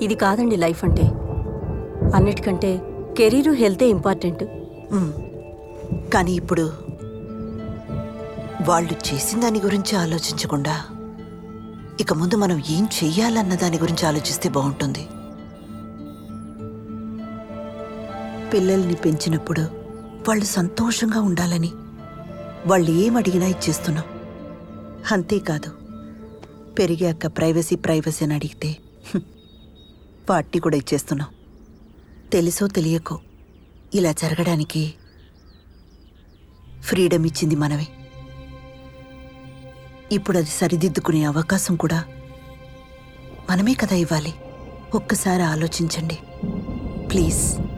ఇది కాదండి లైఫ్ అంటే అన్నిటికంటే కెరీరు హెల్తే ఇంపార్టెంట్ మ్మ్. కానీ ఇప్పుడు వాళ్ళు చేసిన దాని గురించి ఆలోచించకుండా ఇక ముందు మనం ఏం చెయ్యాలన్న దాని గురించి ఆలోచిస్తే బాగుంటుంది పిల్లల్ని పెంచినప్పుడు వాళ్ళు సంతోషంగా ఉండాలని వాళ్ళు ఏం అడిగినా ఇచ్చేస్తున్నాం అంతేకాదు పెరిగాక ప్రైవసీ ప్రైవసీ అని అడిగితే హ్మ్, వాటిని కూడా ఇచ్చేస్తున్నాం తెలుసో తెలియకో ఇలా జరగడానికి ఫ్రీడమ్ ఇచ్చింది మనమే ఇప్పుడు అది సరిదిద్దుకునే అవకాశం కూడా మనమే కదా ఇవ్వాలి ఒక్కసారి ఆలోచించండి ప్లీజ్